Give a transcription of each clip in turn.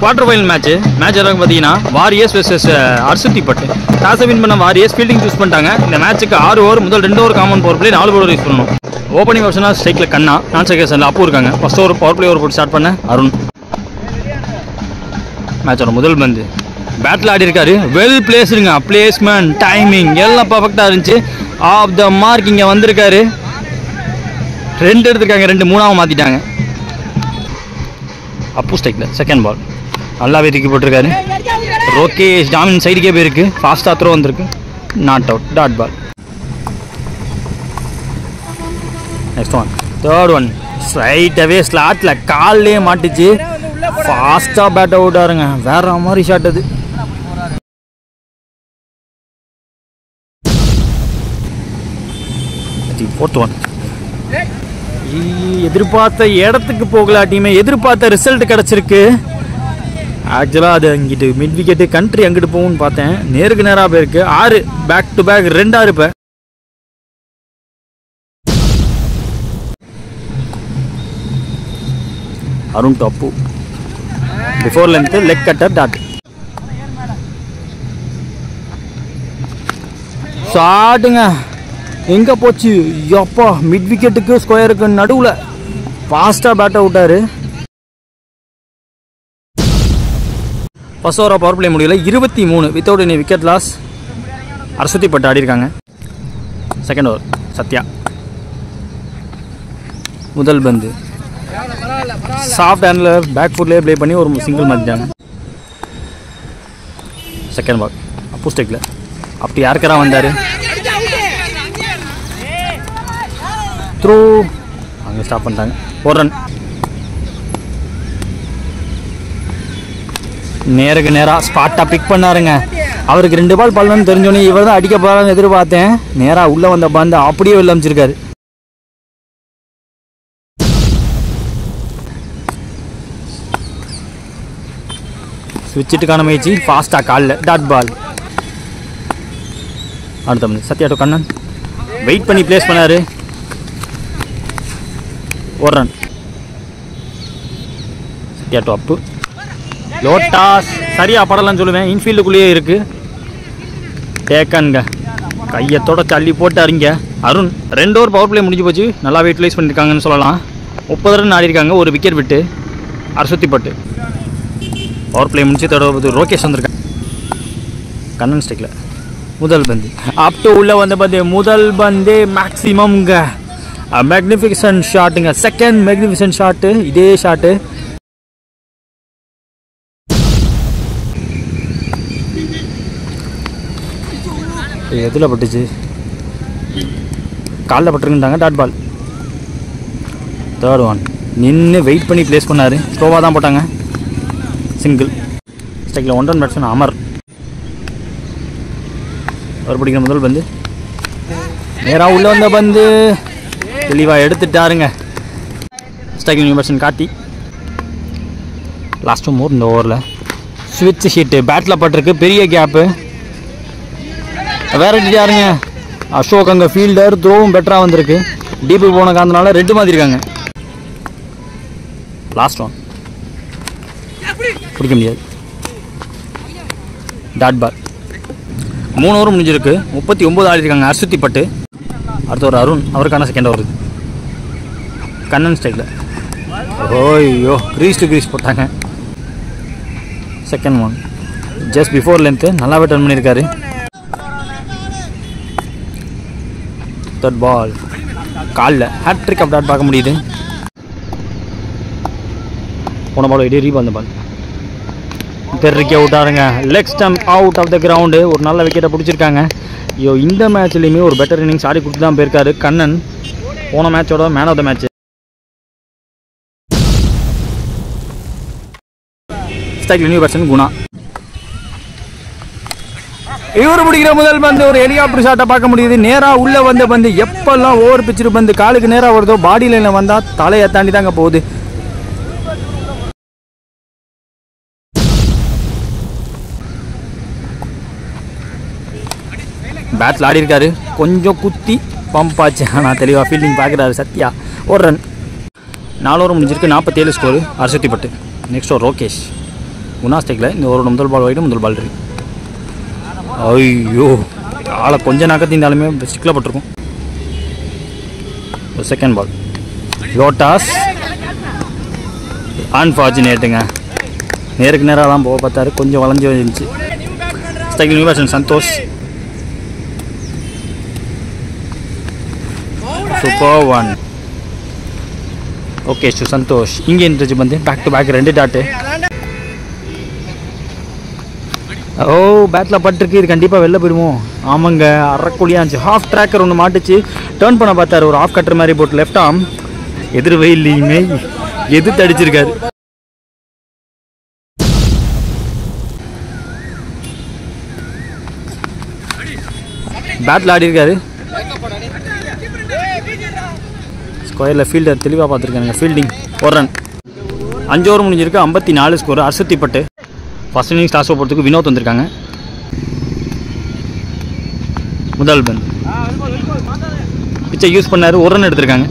quarter final match match எதாவது பார்த்தீங்கன்னா warriors versus அர்சுத்தி பட்டு டாஸை வின் பண்ண வாரியர்ஸ் ஃபீல்டிங் சூஸ் பண்ணிட்டாங்க இந்த மேட்ச்சுக்கு ஆறு ஓவர் முதல் ரெண்டு ஓவர் காமன் பவர் பிளே நாலு ஓவர் யூஸ் பண்ணணும் ஓப்பனிங் ஆப்ஷனாக ஸ்ட்ரைக்கில் கண்ணா நான் செகேஷனில் அப்பு இருக்காங்க first over power play over போட்டு ஸ்டார்ட் பண்ண அருண் மேட்சோட முதல் பந்து பேட்டில் ஆடி இருக்காரு வெல் பிளேஸ்டுங்க பிளேஸ்மெண்ட் டைமிங் எல்லாம் பர்ஃபெக்டாக இருந்துச்சு ஆஃப் த மார்க் இங்கே வந்திருக்காரு ரெண்டு எடுத்திருக்காங்க ரெண்டு மூணாவும் மாற்றிட்டாங்க அப்பு ஸ்டைக்கில் செகண்ட் பால் நல்லாவே தூக்கி போட்டிருக்காரு ரோகேஷ் டாமின் சைடுக்கே போயிருக்கு ஃபாஸ்ட்டாக த்ரோ வந்திருக்கு not out dot ball next one third one ஸ்ட்ரைட்டாகவே ஸ்லாட்டில் கால்லே மாட்டுச்சு ஃபாஸ்ட்டாக பேட் அவுட் ஆருங்க வேற மாதிரி ஷாட் அது ஃபோர்த் ஒன் எதிர்பார்த்த இடத்துக்கு போகலாட்டியுமே எதிர்பார்த்த ரிசல்ட் கிடச்சிருக்கு ஆக்சுவலாக அது அங்கிட்டு மிட் விக்கெட்டு கண்ட்ரி அங்கிட்டு போகும்னு பார்த்தேன் நேருக்கு நேராக போயிருக்கு ஆறு பேக் டு பேக் ரெண்டாறு இப்போ Arun top before length leg cutter dot ஷாட்டுங்க எங்கே போச்சு எப்பா மிட் விக்கெட்டுக்கு ஸ்கொயருக்கு நடுவில் ஃபாஸ்ட்டாக பேட் விட்டாரு ஃபர்ஸ்ட் ஓவராக பவர் பிளே முடியல இருபத்தி மூணு வித்தவுட் எனி விக்கெட் லாஸ் அரசுத்தி பட்டு ஆடிருக்காங்க செகண்ட் ஓவர் சத்யா முதல் பந்து சாஃப்ட் ஹேண்டில் பேக் ஃபுட்லேயே ப்ளே பண்ணி ஒரு சிங்கிள் மாற்றிட்டாங்க செகண்ட் பால் அப்பு ஸ்டெக்கில் அப்படி யாருக்கரா வந்தார் த்ரூ அங்கே ஸ்டாப் பண்ணிட்டாங்க ஒரு ரன் நேருக்கு நேராக ஸ்பாட்டாக பிக் பண்ணாருங்க அவருக்கு ரெண்டு பால் பல்லன்னு தெரிஞ்சோன்னே இவர் தான் அடிக்க போகிறான்னு எதிர்பார்த்தேன் நேராக உள்ளே வந்த பந்து அப்படியே வெளில அமைச்சிருக்காரு ஸ்விட்சிட்டுக்கான முயற்சி ஃபாஸ்ட்டாக காலில் டாட் பால் அடுத்த பந்து சத்யா டு கண்ணன் வெயிட் பண்ணி ப்ளேஸ் பண்ணாரு ஒரு ரன் சத்யா டு அப்பு லோட்டாஸ் சரியா படலன்னு சொல்லுவேன் இன்ஃபீல்டுக்குள்ளேயே இருக்கு டேக்கன்ங்க கையை தொட தள்ளி போட்டாருங்க அருண் ரெண்டு ஓவர் பவர் பிளே முடிஞ்சு போச்சு நல்லாவே யூட்டிலைஸ் பண்ணியிருக்காங்கன்னு சொல்லலாம் முப்பது ரன் ஆடிருக்காங்க ஒரு விக்கெட் விட்டு அரசுத்தி பட்டு பவர் பிளே முடிச்சு தடவை ரோகேஷ் வந்திருக்காங்க கண்ணன் ஸ்டிக்கில் முதல் பந்து அப் டு உள்ள வந்த பந்து முதல் பந்து மேக்ஸிமம்ங்க மேக்னிஃபிகன் ஷாட்டுங்க செகண்ட் மேக்னிஃபிகன் ஷாட்டு இதே ஷாட்டு எதில் பட்டுச்சு காலில் பட்டுருந்தாங்க டாட் பால் தேர்ட் ஒன் நின்று வெயிட் பண்ணி ப்ளேஸ் பண்ணார் ஸ்லோவாக தான் போட்டாங்க சிங்கிள் ஸ்ட்ரைக்கில் ஒன் ரன் பேட்ஸ்மேன் அமர் அவர் பிடிக்கிற முதல் பந்து நேராக உள்ளே வந்த பந்து தெளிவாக எடுத்துட்டாருங்க ஸ்ட்ரைக்கிங் நியூ பேட்ஸ்மேன் காட்டி லாஸ்ட் மோர் இந்த ஓவரில் ஸ்விட்ச் ஹீட்டு பேட்டில் பட்டிருக்கு பெரிய கேப்பு வேற யாருங்க அசோக் அங்கே ஃபீல்டர் த்ரோவும் பெட்டராக வந்திருக்கு டீப்பு போன காந்தனால ரெட்டு மாற்றிருக்காங்க லாஸ்ட் ஒன் பிடிக்க முடியாது டாட் பால் மூணு ஓவர் முடிஞ்சிருக்கு முப்பத்தி ஒம்பது ஆடிருக்காங்க அர்சுத்தி பட்டு அடுத்த ஒரு அருண் அவருக்கான செகண்ட் ஓவர் இது கண்ணன் ஸ்டைலில் ஓய்யோ க்ரீஸ் டு க்ரீஸ் போட்டாங்க second one just before length நல்லாவே டர்ன் பண்ணியிருக்காரு தேர்ட் பால் காலில் ஹேட்ரிக் அப் டாட் பார்க்க முடியுது போன பால் இடி ரீப் அந்த பால் தெர்ரிக்க விட்டாருங்க leg stump out of the ground ஒரு நல்ல விக்கெட்டை பிடிச்சிருக்காங்க ஐயோ இந்த மேட்ச்லேயுமே ஒரு பெட்டர் இன்னிங்ஸ் ஆடி கொடுத்து தான் போயிருக்காரு கண்ணன் போன மேட்சோட man of the match style new person Guna இவர் பிடிக்கிற முதல் பந்து ஒரு ஹெலிகாப்டர் ஷாட்டை பார்க்க முடியுது நேராக உள்ளே வந்த பந்து எப்பெல்லாம் ஓவர் பிச்சிரு பந்து காலுக்கு நேராக வருதோ பாடி லைனில் வந்தால் தலையை தாண்டி தாங்க போகுது பேட்டில் ஆடி இருக்காரு கொஞ்சம் குத்தி பம்ப் ஆச்சு ஆனால் தெளிவாக ஃபீல்டிங் பார்க்குறாரு சத்யா ஒரு ரன் நாலு ஓவர் முடிஞ்சிருக்கு நாற்பத்தேழு ஸ்கோரு அரசத்தி பட்டு நெக்ஸ்ட் ஓவர் ரோகேஷ் குணா ஸ்டேக்கில் இந்த ஒரு முதல் பால் வைட்டு முதல் பால் இருக்கு ஐயோ ஆளை கொஞ்சம் நகர்த்திருந்தாலுமே ஸ்டிக்கில் பட்டிருக்கும் செகண்ட் பால் லோட்டாஸ் அன்ஃபார்ச்சுனேட்டுங்க நேருக்கு நேராக தான் போக பார்த்தாரு கொஞ்சம் வளைஞ்சு இருந்துச்சு style new Santhosh super one okay சு சந்தோஷ் இங்கே இருந்துச்சு வந்து பேக் டு பேக் ரெண்டு டாட்டு ஓ பேட்டில் பட்டிருக்கு இது கண்டிப்பாக வெளில போயிடுமோ ஆமாங்க அறக்குழியாக இருந்துச்சு ஹாஃப் ட்ராக்கர் ஒன்று மாட்டுச்சு டேர்ன் பண்ண பார்த்தாரு ஒரு ஆஃப் கட்டுற மாதிரி போட்டு லெஃப்ட் ஆம் எதிர் வெயிலையுமே எதிர்த்து அடிச்சிருக்காரு பேட்டில் ஆடி இருக்காரு ஸ்கொயரில் ஃபீல்டர் தெளிவாக பார்த்துருக்காங்க ஃபீல்டிங் ஒரு ரன் அஞ்சு ஓவர் முடிஞ்சிருக்கு ஐம்பத்தி நாலு ஸ்கோர் அசத்திப்பட்டு ஃபர்ஸ்ட் இன்னிங்ஸ் லாஸ்ட் போகிறதுக்கு வினோத் வந்திருக்காங்க முதல் பந்த் பிச்சை யூஸ் பண்ணாரு ஒரு ரன் எடுத்திருக்காங்க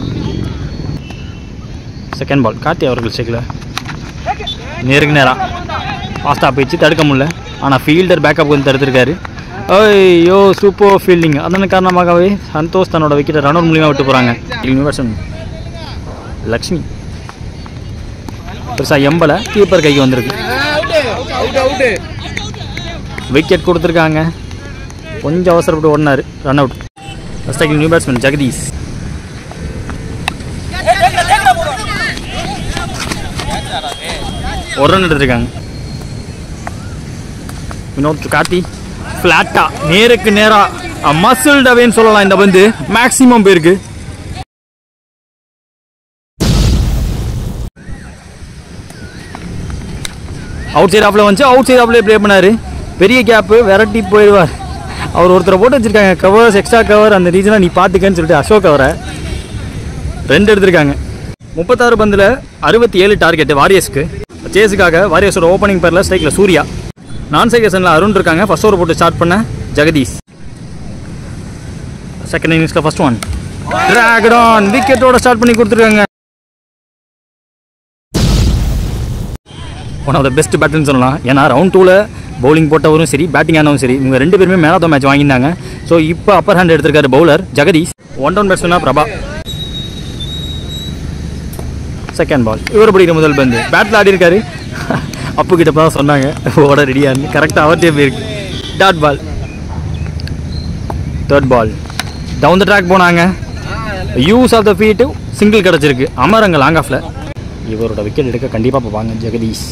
செகண்ட் பால் கார்த்தி அவர்கள் ஸ்டேக்கில் நேருக்கு நேராக ஃபாஸ்ட்டாக போயிடுச்சு தடுக்க முடியல ஆனால் ஃபீல்டர் பேக்கப் வந்து தடுத்திருக்காரு ஐயோ சூப்பர் ஃபீல்டிங் அதன் காரணமாகவே சந்தோஷ் தன்னோட விக்கெட்டை ரன்அவுட் மூலியமாக விட்டு போகிறாங்க யூனிவர்சன் லக்ஷ்மி பெருசாக எம்பலை கீப்பர் கைக்கு வந்திருக்கு விக்கெட் கொடுத்துருக்காங்க கொஞ்சம் அவசரப்பட்டு ஓடினார் run out first new batsman Jagadish ஒரு ரன் எடுத்திருக்காங்க வினோத் கார்த்தி ஃப்ளாட்டா நேருக்கு நேராக மசில் டவேன்னு சொல்லலாம் இந்த பந்து மேக்ஸிமம் பேருக்கு அவுட் சைட் ஆஃப்ல வந்து அவுட் சைட் ஆஃப்ல ப்ளே பண்ணாரு பெரிய கேப்பு விரட்டி போயிடுவார் அவர் ஒருத்தரை போட்டு வச்சிருக்காங்க கவர்ஸ் எக்ஸ்ட்ரா கவர் அந்த ரீசனாக நீ பார்த்துக்கன்னு சொல்லிட்டு அசோக் கவரை ரெண்டு எடுத்திருக்காங்க முப்பத்தாறு பந்தில் அறுபத்தி ஏழு டார்கெட் வாரியர்ஸ்க்கு சேஸுக்காக வாரியர்ஸோட ஓப்பனிங் பேரில் ஸ்ட்ரைக்கில் சூர்யா நான் செகஷனில் அருண் இருக்காங்க ஃபர்ஸ்ட் ஓவர் போட்டு ஸ்டார்ட் பண்ண ஜெகதீஷ் செகண்ட் இன்னிங்ஸில் ஃபர்ஸ்ட் ஒன் டிராகடான் விக்கெட்டோட ஸ்டார்ட் பண்ணி கொடுத்துருக்காங்க ஒன் ஆஃப் த பெஸ்ட் பேட்டர்னு சொல்லலாம் ஏன்னா ரவுண்ட் டூவில் பவுலிங் போட்டவரும் சரி பேட்டிங் ஆனவரும் சரி இவங்க ரெண்டு பேருமே மேன் ஆஃப் த மேட்ச் வாங்கியிருந்தாங்க ஸோ இப்போ அப்பர் ஹேண்ட் எடுத்திருக்காரு பவுலர் ஜெகதீஷ் ஒன் டவுன் பேட்ஸ்மேனா பிரபா செகண்ட் பால் இவர் பிடிக்கிற முதல் பந்து பேட்டில் ஆடி இருக்காரு அப்பு கிட்ட தான் சொன்னாங்க ஓட ரெடியாக இருந்து கரெக்டாக அவர்த்தே போயிருக்கு dot ball third ball down the track போனாங்க use of the feet single கிடச்சிருக்கு அமரங்க லாங் ஆஃபில் இவரோட விக்கெட் எடுக்க கண்டிப்பாக பார்ப்பாங்க ஜெகதீஷ்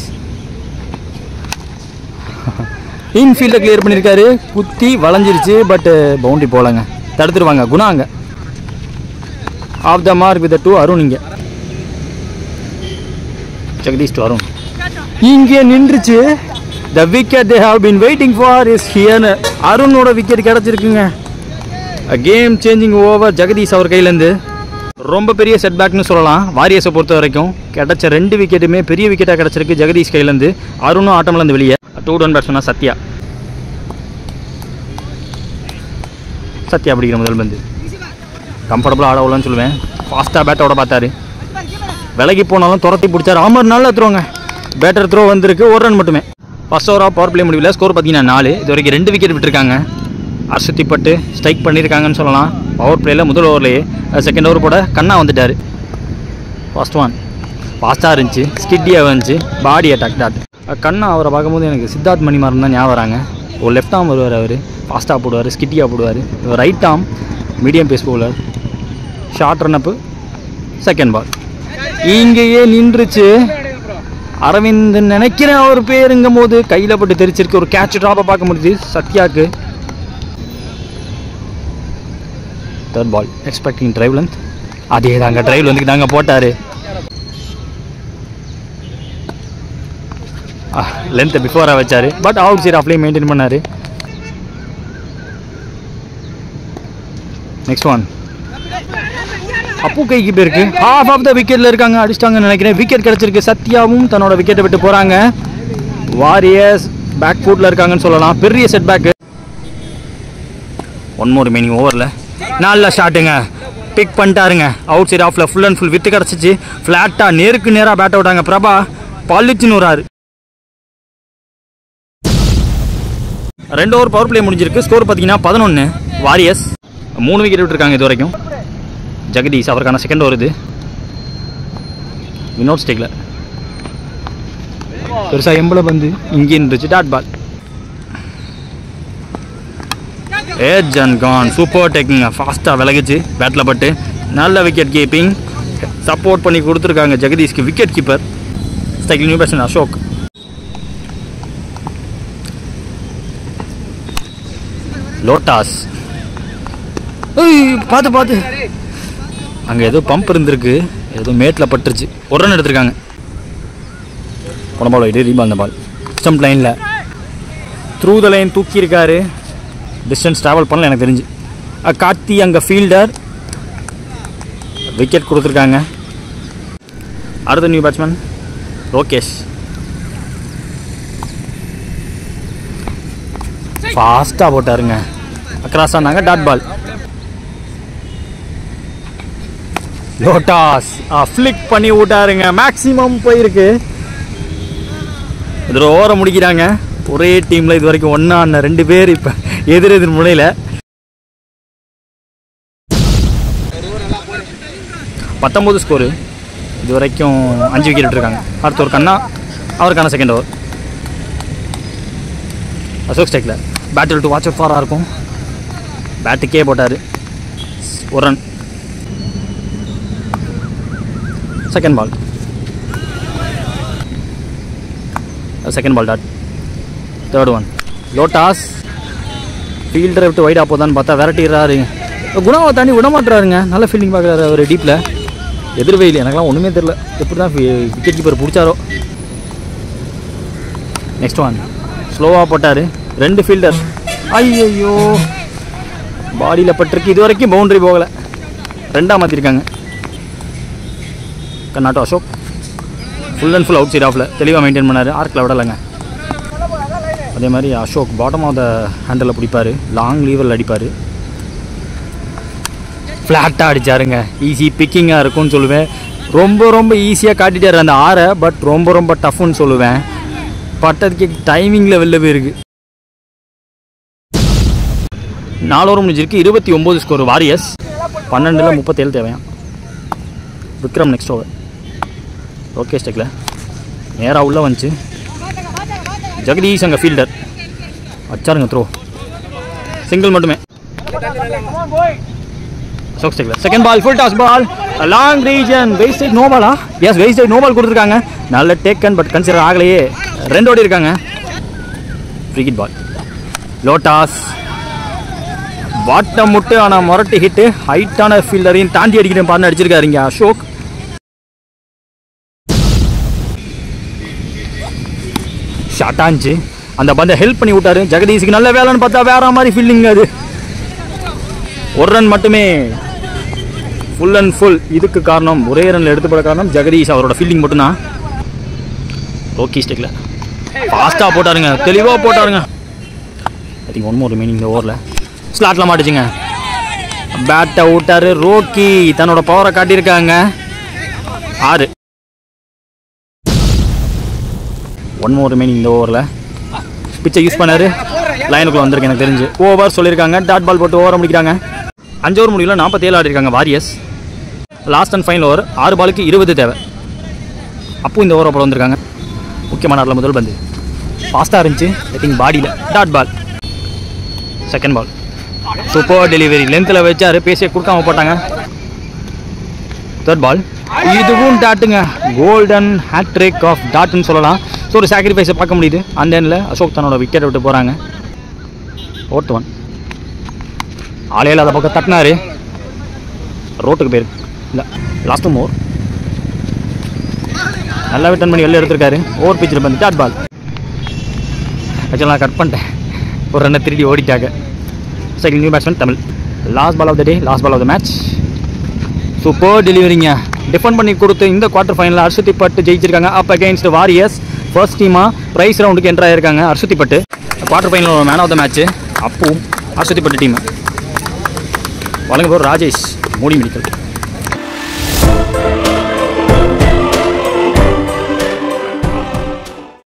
இன்ஃபீல்டை கிளியர் பண்ணியிருக்காரு குத்தி வளைஞ்சிருச்சு பட் பவுண்டரி போகலங்க தடுத்துருவாங்க குணாங்க off the mark with two Arun இங்கே ஜெகதீஷ் டு அருண் இங்கே நின்றுச்சு the wicket they have been waiting for is here அருணோட விக்கெட் கிடச்சிருக்குங்க கேம் சேஞ்சிங் ஓவர் ஜெகதீஷ் அவர் கையிலேருந்து ரொம்ப பெரிய செட்பேக்னு சொல்லலாம் வாரியர்ஸை பொறுத்த வரைக்கும் கிடைச்ச ரெண்டு விக்கெட்டுமே பெரிய விக்கெட்டாக கிடச்சிருக்கு ஜெகதீஷ் கையிலேருந்து அருணும் ஆட்டம்லேருந்து வெளியே டூ டவுன் பேட்ஸ்மேனா சத்யா சத்யா பிடிக்கிற முதல் பந்து கம்ஃபர்டபுளாக ஆட விடலான்னு சொல்லுவேன் ஃபாஸ்ட்டாக பேட்டோட பார்த்தாரு விலகி போனாலும் துரத்தி பிடிச்சாரு ஆமர் நல்லா த்ரோங்க பேட்டர் த்ரோ வந்திருக்கு ஒரு ரன் மட்டுமே ஃபர்ஸ்ட் ஓவராக பவர் பிளே முடிவில் ஸ்கோர் பார்த்தீங்கன்னா நாலு இது வரைக்கும் ரெண்டு விக்கெட் விட்டுருக்காங்க அசத்தி பட்டு ஸ்ட்ரைக் பண்ணியிருக்காங்கன்னு சொல்லலாம் பவர் பிளேயில் முதல் ஓவர்லேயே செகண்ட் ஓவர் போட கண்ணா வந்துட்டார் ஃபர்ஸ்ட் ஒன் ஃபாஸ்ட்டாக இருந்துச்சு ஸ்கிட்டியாக இருந்துச்சு பாடி அட்டாக் டாட் கண்ணா அவரை பார்க்கும்போது எனக்கு சித்தார்த் மணிமாறன் தான் ஞாபகம் வராங்க ஒரு லெஃப்ட் ஆம் வருவார் அவர் ஃபாஸ்ட்டாக போடுவார் ஸ்கிட்டியாக போடுவார் right arm medium pace bowler short run Appu second ball இங்கேயே நின்றுச்சு அரவிந்த் நினைக்கிறேன் அவர் பேருங்கும் போது கையில் போட்டு தெரிச்சிருக்கு ஒரு கேட்ச் ட்ராப்பை பார்க்க முடியுது சத்யாக்கு third ball expecting drive length அதே தாங்க டிரைவ் வந்து தாங்க போட்டார் லென்த்தை பிஃபோராக வச்சார் பட் அவுட் சைட் ஆஃப்லேயே மெயின்டைன் பண்ணார் நெக்ஸ்ட் ஒன் அப்பு கைக்கு போயிருக்கு ஹாஃப் ஆஃப் த விக்கெட்டில் இருக்காங்க அடிச்சிட்டாங்கன்னு நினைக்கிறேன் விக்கெட் கிடச்சிருக்கு சத்யாவும் தன்னோட விக்கெட்டை விட்டு போகிறாங்க வாரியர்ஸ் பேக் ஃபுட்டில் இருக்காங்கன்னு சொல்லலாம் பெரிய set back one more meaning ஓவரில் நல்ல ஷாட்டுங்க பிக் பண்ணிட்டாருங்க அவுட் சைட் ஆஃபில் ஃபுல் அண்ட் ஃபுல் வித்து கிடச்சிச்சு ஃப்ளாட்டாக நேருக்கு நேராக பேட் அவுட்டாங்க பிரபா பளிச்சுன்னு வராரு ரெண்டு ஓவர் பவர் பிளே முடிஞ்சிருக்கு ஸ்கோர் பார்த்தீங்கன்னா பதினொன்று வாரியர்ஸ் மூணு விக்கெட் விட்டுருக்காங்க இது வரைக்கும் ஜெகதீஷ் அவருக்கான செகண்ட் ஓவர் இது வினோட் ஸ்டேக்கில் பெருசாக எம்பளை வந்து இங்கே இருந்துச்சு dot ball edge and gone super taking ஃபாஸ்ட்டாக விலகுச்சு பேட்டில் பட்டு நல்ல விக்கெட் கீப்பிங் சப்போர்ட் பண்ணி கொடுத்துருக்காங்க ஜெகதீஷ்க்கு விக்கெட் கீப்பர் ஸ்டைக்கில் நியூ பேட்ஸ்மேன் அசோக் லோட்டாஸ் ஏய், பார்த்து பார்த்து அங்கே ஏதோ பம்ப் இருந்திருக்கு ஏதோ மேட்டில் பட்டுருச்சு ஒரு ரன் எடுத்திருக்காங்க போன பால் வைட்டு ரீபால் அந்த பால் ஸ்டம்ப் லைனில் த்ரூ த லைன் தூக்கியிருக்காரு டிஸ்டன்ஸ் ட்ராவல் பண்ணல எனக்கு தெரிஞ்சு அஹ், கார்த்தி அங்கே ஃபீல்டர் விக்கெட் கொடுத்துருக்காங்க அடுத்த நியூ பேட்ஸ்மேன் ரோகேஷ் ஃபாஸ்ட்டாக போட்டாருங்க அக்ராஸ் ஆனாங்க டாட் பால் லோட்டாஸ் ஃப்ளிக் பண்ணி விட்டாருங்க மேக்ஸிமம் போயிருக்கு இதில் ஓரம் முடிக்கிறாங்க ஒரே டீமில் இது வரைக்கும் ஒன்றா ஆன ரெண்டு பேர் இப்போ எதிர் எதிர் முனையில் பத்தொம்பது ஸ்கோரு இது வரைக்கும் அஞ்சு விக்கெட் விட்டுருக்காங்க அடுத்த ஒரு கண்ணா அவருக்கான செகண்ட் ஓவர் அசோக் ஸ்டேக்கில் பேட்டில் டு வாட்ச் அவுட் ஃபாராக இருக்கும் பேட்டுக்கே போட்டார் ஒரு run second ball second ball dot third one லோட்டாஸ் ஃபீல்டரை விட்டு வைடாக போதான்னு பார்த்தா விரட்டிடுறாரு குணாவை தாண்டி விடமாட்டுறாருங்க நல்ல ஃபீல்டிங் பார்க்குறாரு அவர் டீப்பில் எதிர்வெயில் எனக்குலாம் ஒன்றுமே தெரில எப்படி தான் விக்கெட் கீப்பர் பிடிச்சாரோ நெக்ஸ்ட் ஒன் ஸ்லோவாக போட்டார் ரெண்டு ஃபீல்டர் ஐயையோ பாடியில் பட்டிருக்கு இது வரைக்கும் பவுண்டரி போகலை ரெண்டாக மாற்றிருக்காங்க கர்நாடோ Ashok full and full outside ஆஃபில் தெளிவாக மெயின்டைன் பண்ணார் ஆர்க்கில் விடலைங்க அதே மாதிரி Ashok bottom of the handle பிடிப்பார் லாங் லீவரில் அடிப்பார் ஃப்ளாட்டாக அடிச்சாருங்க ஈஸி பிக்கிங்காக இருக்கும்னு சொல்லுவேன் ரொம்ப ரொம்ப ஈஸியாக காட்டிட்டாரு அந்த ஆறை பட் ரொம்ப ரொம்ப டஃப்னு சொல்லுவேன் பட்டதுக்கு டைமிங்கில் வெளில போயிருக்கு நாலு ஓவர் முடிஞ்சிருக்கு இருபத்தி ஒம்பது ஸ்கோர் வாரியர்ஸ் பன்னெண்டில் முப்பத்தேழு தேவையாம் விக்ரம் நெக்ஸ்ட் ஓவர் ஓகே ஸ்டெக்கில் நேராக உள்ளே வந்துச்சு ஜெகதீஷ் அங்கே ஃபீல்டர் வச்சாருங்க த்ரோ சிங்கிள் மட்டுமே அசோக் ஸ்டெக்கில் second ball full toss ball long ரீஜன் வெயிட் சைட் நோ பாலா yes weight side no ball கொடுத்துருக்காங்க நல்ல டேக்கன் பட் கன்சிடர் ஆகலையே ரெண்டு ஓடி இருக்காங்க ஃப்ரீகிட் பால் லோட்டாஸ் பாட்டம் முட்டு ஆனால் முரட்டு ஹிட்டு ஹைட்டான ஃபீல்டரையும் தாண்டி அடிக்கிறேன் பாருன்னு அடிச்சிருக்காரு இங்கே அசோக் ஷார்ட்டாக இருந்துச்சு அந்த பந்தை ஹெல்ப் பண்ணி விட்டாரு ஜெகதீஷுக்கு நல்ல வேலைன்னு பார்த்தா வேற மாதிரி ஃபீல்டிங் அது ஒரு ரன் மட்டுமே ஃபுல் அண்ட் ஃபுல் இதுக்கு காரணம் ஒரே ரனில் எடுத்துப்பட காரணம் ஜெகதீஷ் அவரோட ஃபீல்டிங் மட்டும்தான் ஓகே ஸ்டேக்கில் ஃபாஸ்ட்டாக போட்டாருங்க தெளிவாக போட்டாருங்க I think one more meaning இந்த ஓவரில் ஸ்லாட்டில் மாட்டுச்சுங்க பேட்டை விட்டாரு ரோக்கி தன்னோட பவரை காட்டியிருக்காங்க ஆறு ஒன் மோர் ரிமைனிங் இந்த ஓவரில் பிச்சை யூஸ் பண்ணாரு லைனுக்குள்ள வந்திருக்கு எனக்கு தெரிஞ்சு ஓவர் சொல்லியிருக்காங்க டாட் பால் போட்டு ஓவரை முடிக்கிறாங்க அஞ்சு ஓவர் முடியல நாற்பத்தேழு ஆடி இருக்காங்க warriors last and final over ஆறு பாலுக்கு இருபது தேவை அப்போ இந்த ஓவர் அப்புறம் வந்திருக்காங்க முக்கியமான ஆட்டில் முதல் பந்து ஃபாஸ்ட்டாக இருந்துச்சு ஐ திங்க் பாடியில் dot ball second ball super delivery லென்த்தில் வச்சாரு பேசிய கொடுக்காம போட்டாங்க தேர்ட் பால் இதுவும் டாட்டுங்க கோல்டன் ஹேட்ரிக் ஆஃப் டாட்னு சொல்லலாம் ஸோ ஒரு சாக்ரிஃபைஸை பார்க்க முடியுது அந்த எண்ணில் அசோக் தன்னோட விக்கெட்டை விட்டு போகிறாங்க ஃபோர்த் ஒன் ஆளையில் அதை பக்கம் தட்டினாரு ரோட்டுக்கு போயிரு இல்லை லாஸ்ட் மோர் நல்லா விட்டன் பண்ணி வெளில எடுத்திருக்காரு ஓவர் பிச்சில் பண்ணி டாட் பால் ஆக்சுவலாக நான் கட் பண்ணிட்டேன் ஒரு ரன்னை திருடி ஓடிட்டாங்க second new batsman Tamil last ball of the day last ball of the match super டெலிவரிங்க டிஃபெண்ட் பண்ணி கொடுத்து இந்த குவார்ட்டர் ஃபைனலில் அர்ஷத்தி பட்டு ஜெயிச்சிருக்காங்க அப் அகேன்ஸ்ட் வாரியர்ஸ் ஃபர்ஸ்ட் டீமாக ப்ரைஸ் ரவுண்டுக்கு என்ட்ரு ஆயிருக்காங்க அர்ஷத்தி பட்டு quarter final man of the match அப்பவும் அர்ஷத்தி பட்டு டீம் வழங்க போகிற ராஜேஷ் மோடி மெடிக்கல்